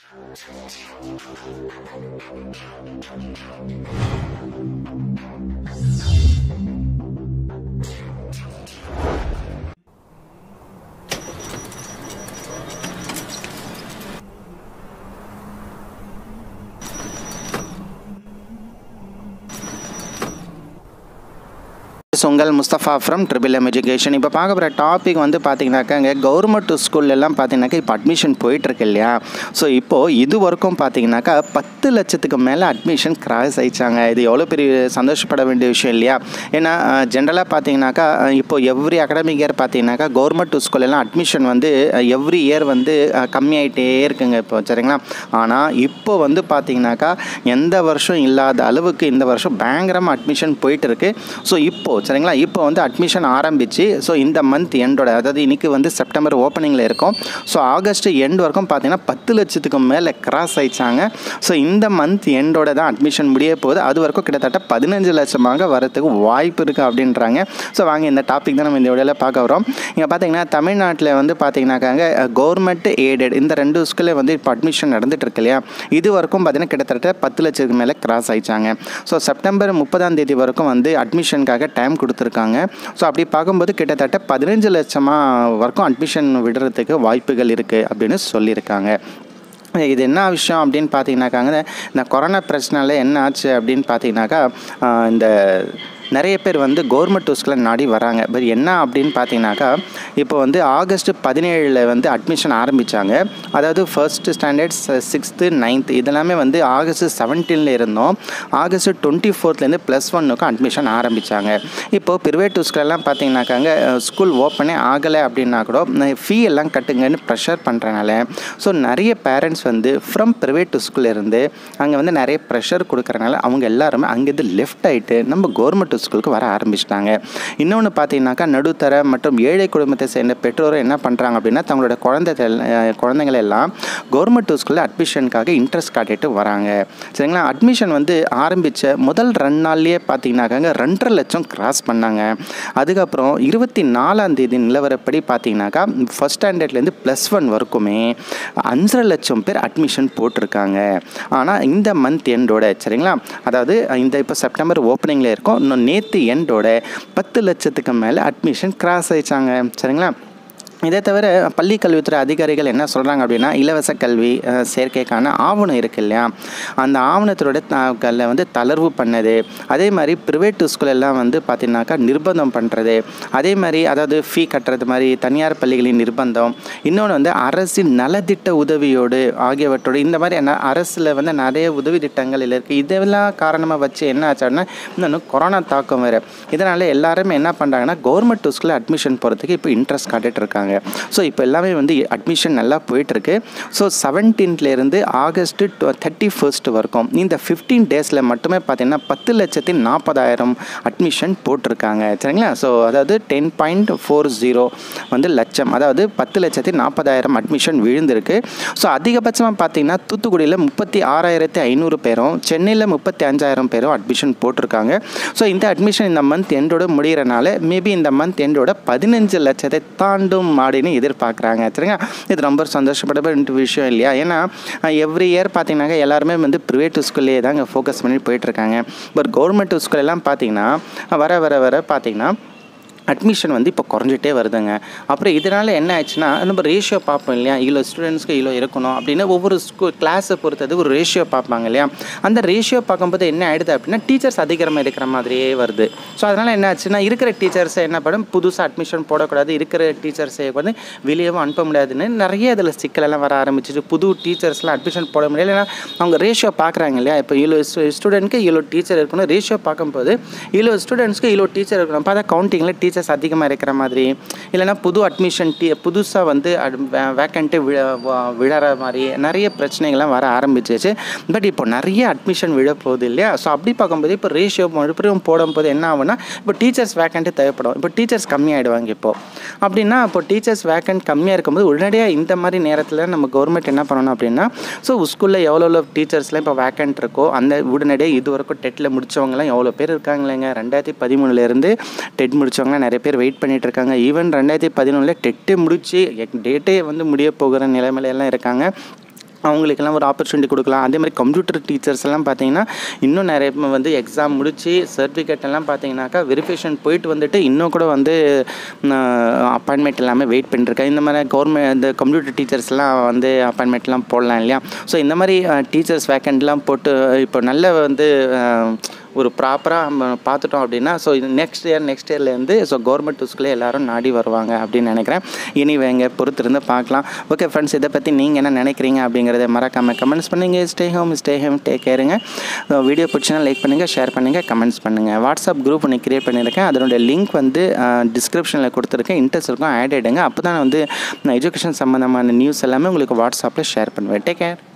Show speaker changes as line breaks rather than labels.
உங்கள் Mustafa from triple M education இப்போ பார்க்க போகிற டாபிக் வந்து பார்த்தீங்கன்னாக்கா இங்கே கவர்மெண்ட் ஸ்கூல்லலாம் பார்த்தீங்கன்னாக்கா இப்போ அட்மிஷன் போயிட்டுருக்கு இல்லையா ஸோ இப்போது இது வரைக்கும் பார்த்தீங்கன்னாக்கா பத்து லட்சத்துக்கு மேலே அட்மிஷன் கிராஸ் ஆயிடுச்சாங்க இது எவ்வளோ பெரிய சந்தோஷப்பட வேண்டிய விஷயம் இல்லையா ஏன்னா ஜென்ரலாக பார்த்தீங்கன்னாக்கா இப்போ எவ்ரி அகடமிக் இயர் பார்த்தீங்கன்னாக்கா கவர்மெண்ட் ஸ்கூல்லலாம் அட்மிஷன் வந்து எவ்ரி இயர் வந்து அஹ், கம்மியாயிட்டே இருக்குங்க இப்போ சரிங்களா ஆனால் இப்போ வந்து பார்த்தீங்கன்னாக்கா எந்த வருஷம் இல்லாத அளவுக்கு இந்த வருஷம் பயங்கரமாக அட்மிஷன் போயிட்டு இருக்கு ஸோ இப்போ சரிங்களா இப்போ வந்து அட்மிஷன் ஆரம்பிச்சு ஸோ இந்த மந்த் எண்டோட அதாவது இன்னைக்கு வந்து செப்டம்பர் ஓப்பனிங்கில் இருக்கும் ஸோ ஆகஸ்ட் எண்ட் வரைக்கும் பார்த்தீங்கன்னா பத்து லட்சத்துக்கு மேலே கிராஸ் ஆயிடுச்சாங்க ஸோ இந்த மந்த் எண்டோட தான் அட்மிஷன் முடிய போகுது அது வரைக்கும் கிட்டத்தட்ட பதினஞ்சு லட்சமாக வரதுக்கு வாய்ப்பு இருக்குது அப்படின்றாங்க ஸோ வாங்க இந்த டாபிக் தான் நம்ம இந்த வீடியோவில் பார்க்க வரோம் இங்கே பார்த்தீங்கன்னா தமிழ்நாட்டில் வந்து பார்த்தீங்கன்னாக்காங்க கவர்மெண்ட் எய்டட் இந்த ரெண்டு ஸ்கூலில் வந்து இப்போ அட்மிஷன் நடந்துட்டு இருக்கு இல்லையா இது வரைக்கும் பார்த்தீங்கன்னா கிட்டத்தட்ட பத்து லட்சத்துக்கு மேலே கிராஸ் ஆயிடுச்சாங்க ஸோ செப்டம்பர் முப்பதாம் தேதி வரைக்கும் வந்து அட்மிஷனுக்காக டைம் கொடுத்துருக்காங்க ஸோ அப்படி பார்க்கும்போது கிட்டத்தட்ட பதினஞ்சு லட்சமாக வரைக்கும் அட்மிஷன் விடுறதுக்கு வாய்ப்புகள் இருக்குது அப்படின்னு சொல்லியிருக்காங்க இது என்ன விஷயம் அப்படின்னு பார்த்தீங்கன்னாக்காங்க இந்த கொரோனா பிரச்சனையில் என்ன ஆச்சு அப்படின்னு பார்த்தீங்கன்னாக்கா ஆஹ் இந்த நிறைய பேர் வந்து கவர்மெண்ட் ஸ்கூலில் நாடி வராங்க பட் என்ன அப்படின்னு பார்த்தீங்கன்னாக்கா இப்போ வந்து ஆகஸ்ட் பதினேழில் வந்து அட்மிஷன் ஆரம்பித்தாங்க அதாவது ஃபர்ஸ்ட் ஸ்டாண்டர்ட் சிக்ஸ்த்து நைன்த்து இதெல்லாமே வந்து ஆகஸ்ட் செவன்டீனில் இருந்தோம் ஆகஸ்ட் டுவெண்ட்டி ஃபோர்த்லேருந்து ப்ளஸ் ஒன்னுக்கும் அட்மிஷன் ஆரம்பித்தாங்க இப்போது ப்ரைவேட் ஸ்கூலெல்லாம் பார்த்தீங்கன்னாக்காங்க ஸ்கூல் ஓப்பனே ஆகலை அப்படின்னா கூட ஃபீ எல்லாம் கட்டுங்கன்னு ப்ரெஷர் பண்ணுறனால ஸோ நிறைய பேரண்ட்ஸ் வந்து ஃப்ரம் ப்ரைவேட் ஸ்கூல்ல இருந்து அங்கே வந்து நிறைய ப்ரெஷர் கொடுக்குறனால அவங்க எல்லாருமே அங்கேருந்து லெஃப்ட் ஆகிட்டு நம்ம கவர்மெண்ட் ஸ்கூலுக்கு வர ஆரம்பிச்சிட்டாங்க இன்னொன்று பார்த்தீங்கன்னாக்கா நடுத்தர மற்றும் ஏழை குடும்பத்தை சேர்ந்த பெற்றோர் என்ன பண்ணுறாங்க அப்படின்னா தங்களோட குழந்தை குழந்தைங்களை எல்லாம் கவர்மெண்ட் ஸ்கூலில் அட்மிஷனுக்காக இன்ட்ரெஸ்ட் காட்டிட்டு வராங்க சரிங்களா அட்மிஷன் வந்து ஆரம்பித்த முதல் ரெண்டு நாள்லேயே பார்த்தீங்கன்னாக்காங்க ரெண்டரை லட்சம் கிராஸ் பண்ணாங்க அதுக்கப்புறம் இருபத்தி நாலாம் தேதி நிலவரப்படி பார்த்தீங்கன்னாக்கா ஃபஸ்ட் ஸ்டாண்டர்ட்லேருந்து ப்ளஸ் ஒன் வரைக்குமே அஞ்சரை லட்சம் பேர் அட்மிஷன் போட்டிருக்காங்க ஆனால் இந்த மந்த் எண்டோட சரிங்களா அதாவது இந்த இப்போ செப்டம்பர் ஓப்பனிங்கில் இருக்கும் இன்னும் நேற்று எண்டோட பத்து லட்சத்துக்கு மேலே அட்மிஷன் கிராஸ் ஆயிடுச்சாங்க சரிங்களா இதை தவிர பள்ளி கல்வித்துறை அதிகாரிகள் என்ன சொல்கிறாங்க அப்படின்னா இலவச கல்வி அஹ், சேர்க்கைக்கான ஆவணம் இருக்கு இல்லையா அந்த ஆவணத்தோட த- வந்து தளர்வு பண்ணது அதே மாதிரி ப்ரைவேட் ஸ்கூலெல்லாம் வந்து பார்த்தீங்கன்னாக்கா நிர்பந்தம் பண்ணுறது அதே மாதிரி அதாவது ஃபீ கட்டுறது மாதிரி தனியார் பள்ளிகளின் நிர்பந்தம் இன்னொன்று வந்து அரசின் நலத்திட்ட உதவியோடு ஆகியவற்றோடு இந்த மாதிரி என்ன அரசில் வந்து நிறைய உதவி திட்டங்கள் இருக்குது இதெல்லாம் காரணமாக வச்சு என்ன ஆச்சு அப்படின்னா இன்னொன்று கொரோனா தாக்கம் வேறு இதனால் எல்லாருமே என்ன பண்ணுறாங்கன்னா கவர்மெண்ட் ஸ்கூலில் அட்மிஷன் போகிறதுக்கு இப்போ இன்ட்ரெஸ்ட் காட்டிட்டு இருக்காங்க ஸோ இப்போ எல்லாமே வந்து அட்மிஷன் நல்லா போயிட்டுருக்கு ஸோ செவன்டீன்லேருந்து ஆகஸ்ட் தேர்ட்டி ஃபர்ஸ்ட் வரைக்கும் இந்த ஃபிஃப்டீன் டேஸில் மட்டுமே பார்த்தீங்கன்னா பத்து லட்சத்தி நாற்பதாயிரம் அட்மிஷன் போட்டிருக்காங்க சரிங்களா ஸோ அதாவது டென் பாயிண்ட் ஃபோர் ஜீரோ வந்து லட்சம் அதாவது பத்து லட்சத்தி நாற்பதாயிரம் அட்மிஷன் விழுந்திருக்கு ஸோ அதிகபட்சமாக பார்த்தீங்கன்னா தூத்துக்குடியில் முப்பத்தி ஆறாயிரத்தி ஐநூறு பேரும் சென்னையில் முப்பத்தி அஞ்சாயிரம் பேரும் அட்மிஷன் போட்டிருக்காங்க ஸோ இந்த அட்மிஷன் இந்த மந்த் எண்டோட முடிகிறனால மேபி இந்த மந்த் எண்டோட பதினஞ்சு லட்சத்தை தாண்டும் அப்படின்னு எதிர்பார்க்குறாங்க சரிங்களா இது ரொம்ப சந்தோஷப்பட வேண்டிய விஷயம் இல்லையா ஏன்னா எவ்ரி இயர் பார்த்தீங்கன்னாக்கா எல்லாருமே வந்து ப்ரைவேட் ஸ்கூல்லேயே தாங்க ஃபோக்கஸ் பண்ணி போயிட்டுருக்காங்க பட் கவர்மெண்ட் ஸ்கூல் எல்லாம் பார்த்தீங்கன்னா வர வர வர பார்த்தீங்கன்னா அட்மிஷன் வந்து இப்போ குறைஞ்சிட்டே வருதுங்க அப்புறம் இதனால் என்ன ஆச்சுன்னா நம்ம ரேஷியோ பார்ப்போம் இல்லையா இவ்வளோ ஸ்டூடெண்ட்ஸ்க்கு இவ்வளோ இருக்கணும் அப்படின்னு ஒவ்வொரு ஸ்கூல் கிளாஸை பொறுத்தது ஒரு ரேஷியோ பார்ப்பாங்க இல்லையா அந்த ரேஷியோ பார்க்கும்போது என்ன ஆகிடுது அப்படின்னா டீச்சர்ஸ் அதிகமாக இருக்கிற மாதிரியே வருது ஸோ அதனால் என்ன ஆச்சுன்னா இருக்கிற டீச்சர்ஸை என்ன பண்ணும் புதுசாக அட்மிஷன் போடக்கூடாது இருக்கிற டீச்சர்ஸை வந்து வெளியவும் அனுப்ப முடியாதுன்னு நிறைய இதில் சிக்கலெல்லாம் வர ஆரம்பிச்சிச்சு புது டீச்சர்ஸ்லாம் அட்மிஷன் போட முடியல ஏன்னா அவங்க ரேஷியோ பார்க்குறாங்க இல்லையா இப்போ இவ்வளோ ஸ்டூடெண்ட்க்கு இவ்வளோ டீச்சர் இருக்கணும் ரேஷியோ பார்க்கும்போது இவ்வளோ ஸ்டூடெண்ட்ஸ்க்கு இவ்வளோ டீச்சர் இருக்கணும் பார்த்தா கவுண்டிங்கில் டீச்சர்ஸ் அதிகமாக இருக்கிற மாதிரி இல்லைன்னா புது அட்மிஷன் டீ புதுசாக வந்து வேக்கண்ட்டு விழ வ- விழற மாதிரி நிறைய பிரச்சனைகள்லாம் வர ஆரம்பிச்சிச்சு பட் இப்போ நிறைய அட்மிஷன் விழ போகுது இல்லையா ஸோ அப்படி பார்க்கும்போது இப்போ ரேஷியோ மறுபடியும் போடும்போது என்ன ஆகும்னா இப்போ டீச்சர்ஸ் வேக்கண்ட்டு தேவைப்படும் இப்போ டீச்சர்ஸ் கம்மியாயிடுவாங்க இப்போ அப்படின்னா இப்போ டீச்சர்ஸ் வேக்கண்ட் கம்மியாக இருக்கும்போது உடனடியாக இந்த மாதிரி நேரத்தில் நம்ம கவர்மெண்ட் என்ன பண்ணணும் அப்படின்னா ஸோ ஸ்கூலில் எவ்வளோ எவ்வளோ டீச்சர்ஸ்லாம் இப்போ வேக்கண்ட் இருக்கோ அந்த உடனடியாக இது வரைக்கும் டெட்டில் முடிச்சவங்கலாம் எவ்வளோ பேர் இருக்காங்களேங்க ரெண்டாயிரத்தி பதிமூணுலேருந்து டெட் முடிச்சவங்கலாம் நிறைய பேர் வெயிட் பண்ணிட்டு இருக்காங்க ஈவன் ரெண்டாயிரத்தி பதினொன்றில் டெட்டே முடிச்சு டேட்டே வந்து முடிய போகிற நிலைமையில எல்லாம் இருக்காங்க அவங்களுக்கெல்லாம் ஒரு ஆப்பர்ச்சுனிட்டி கொடுக்கலாம் அதே மாதிரி கம்ப்யூட்டர் டீச்சர்ஸ் எல்லாம் பார்த்தீங்கன்னா இன்னும் நிறைய பேர் வந்து எக்ஸாம் முடித்து சர்டிஃபிகேட் எல்லாம் பார்த்தீங்கன்னாக்கா வெரிஃபிகேஷன் போயிட்டு வந்துட்டு இன்னும் கூட வந்து அப்பாயின்மெண்ட் எல்லாமே வெயிட் பண்ணிருக்கேன் இந்த மாதிரி கவர்மெண்ட் இந்த கம்ப்யூட்டர் டீச்சர்ஸ்லாம் வந்து அப்பாயின்மெண்ட்லாம் போடலாம் இல்லையா ஸோ இந்த மாதிரி டீச்சர்ஸ் வேக்கண்ட்லாம் போட்டு இப்போ நல்ல வந்து அஹ், ஒரு ப்ராப்பராக நம்ம பார்த்துட்டோம் அப்படின்னா ஸோ இது நெக்ஸ்ட் இயர் நெக்ஸ்ட் இயர்லேருந்து ஸோ கவர்மெண்ட் ஸ்கூலே எல்லாரும் நாடி வருவாங்க அப்படின்னு நினைக்கிறேன் இனி வேங்க பொறுத்திருந்து பார்க்கலாம் ஓகே ஃப்ரெண்ட்ஸ் இதை பற்றி நீங்கள் என்ன நினைக்கிறீங்க அப்படிங்கிறத மறக்காமல் கமெண்ட்ஸ் பண்ணுங்கள் stay home stay home take கேருங்க வீடியோ பிடிச்சினா லைக் பண்ணுங்கள் ஷேர் பண்ணுங்கள் கமெண்ட்ஸ் பண்ணுங்கள் வாட்ஸ்அப் குரூப் ஒன்று க்ரியேட் பண்ணியிருக்கேன் அதனுடைய லிங்க் வந்து டிஸ்கிரிப்ஷனில் கொடுத்துருக்கேன் இன்ட்ரெஸ்ட் இருக்கும் ஆட் ஆகிடுங்க அப்போ தான் வந்து எஜுகேஷன் சம்மந்தமான நியூஸ் எல்லாமே உங்களுக்கு வாட்ஸ்அப்பில் ஷேர் பண்ணுவேன் டேக் கேர்